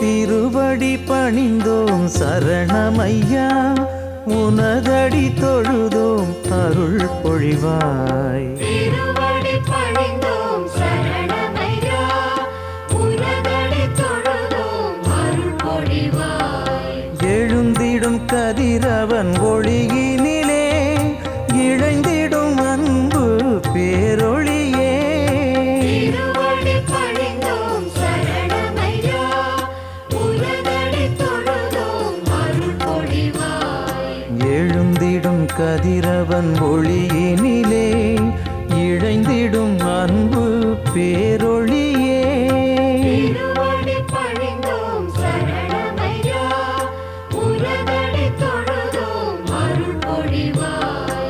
திருவடி பணிந்தோம் சரணமையா உனதடி தொழுதோம் அருள் பொழிவாய் திருவடி பணிந்தோம் சரணமையா உனதடி தொழுதோம் அருள் பொழிவாய் எழுந்திடும் கதிரவன் ஒளியினிலே இழைந்திடும் அன்பு பேரொளியே திருவடி பணிந்தோம் சரணமையா உனதடி தொழுதோம் அருள் பொழிவாய் எழுந்திடும் கதிரவன் ஒளியினிலே இழைந்திடும் அன்பு பேரொளியே திருவடி பணிந்தோம் சரணமையா உனதடி தொழுதோம் அருள் பொழிவாய்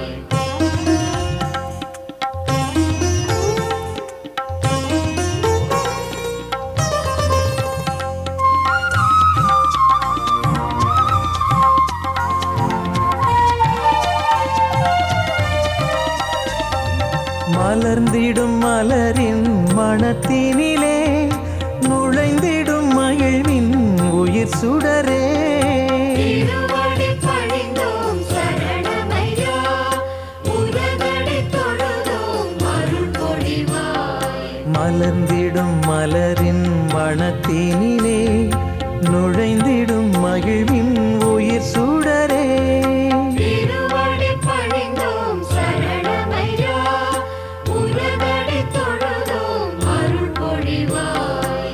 மலர்ந்திடும் மலரின் மணத்தினிலே நுழைந்திடும் மகிழ்வின் உயிர் சுடரே திருவடி பணிந்தோம் சரணமையா உனதடி தொழுதோம் அருள் பொழிவாய் மலர்ந்திடும் மலரின் மணத்தினிலே நுழைந்திடும் மகிழ்வின் உயிர் சுடரே திருவடி பணிந்தோம் சரணமையா உனதடி தொழுதோம் அருள் பொழிவாய்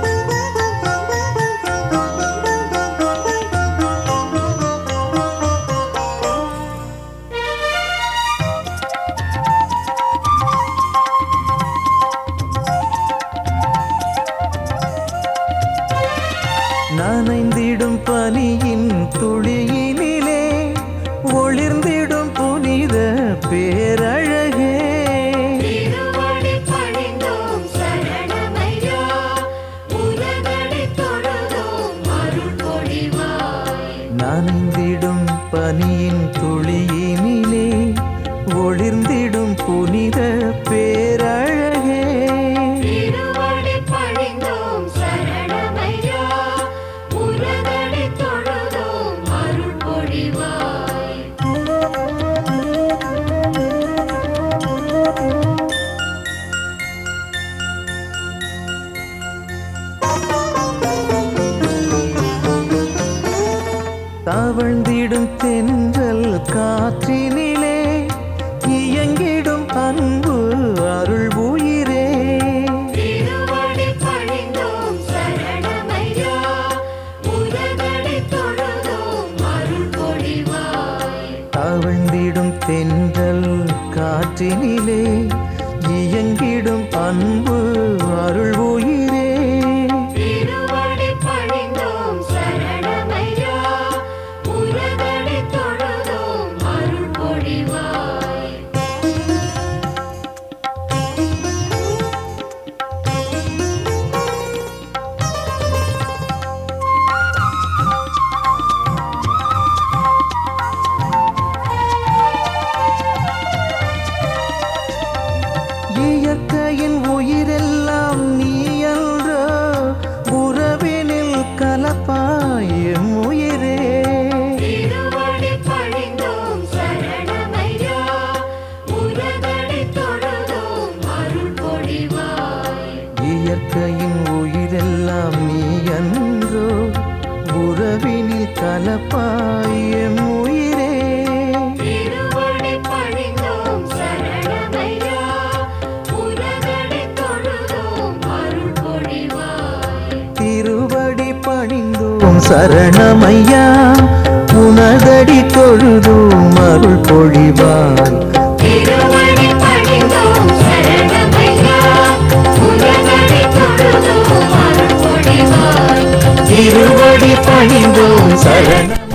நனைந்திடும் பனியின் துளியினிலே ஒளிர்ந்திடும் புனித பேரழகே திருவடி பணிந்தோம் சரணமையா உனதடி தொழுதோம் அருள் பொழிவாய் நனைந்திடும் பனியின் துளியினிலே ஒளிர்ந்திடும் புனித பேரழகே திருவடி பணிந்தோம் சரணமையா உனதடி தொழுதோம் அருள் பொழிவாய் தவழ்ந்திடும் தென்றல் காற்றினிலே இயங்கிடும் அன்பு அருள் உயிரே திருவடி பணிந்தோம் சரணமையா உனதடி தொழுதோம் அருள் பொழிவாய் தவழ்ந்திடும் தென்றல் காற்றினிலே இயங்கிடும் அன்பு அருள் உயிரே திருவடி பணிந்தோம் சரணமையா உனதடி தொழுதோம் அருள் பொழிவாய் இயற்கையின் உயிரெல்லாம் நீ அன்றோ உறவினில் கலப்பாயும் உயிரே திருவடி பணிந்தோம் சரணமையா உனதடி தொழுதோம் அருள் பொழிவாய் இயற்கையின் உயிரெல்லாம் நீ அன்றோ உறவினில் கலப்பாயும் உயிரே திருவடி பணிந்தோம் சரணமையா உனதடி தொழுதோம் அருள் பொழிவாய் திருவடி பணிந்தோம் சரணமையா உனதடி தொழுதோம் அருள் பொழிவாய் திருவடி பணிந்தோம் சரணமையா உனதடி தொழுதோம் அருள் பொழிவாய் திருவடி பணிந்தோம் சரண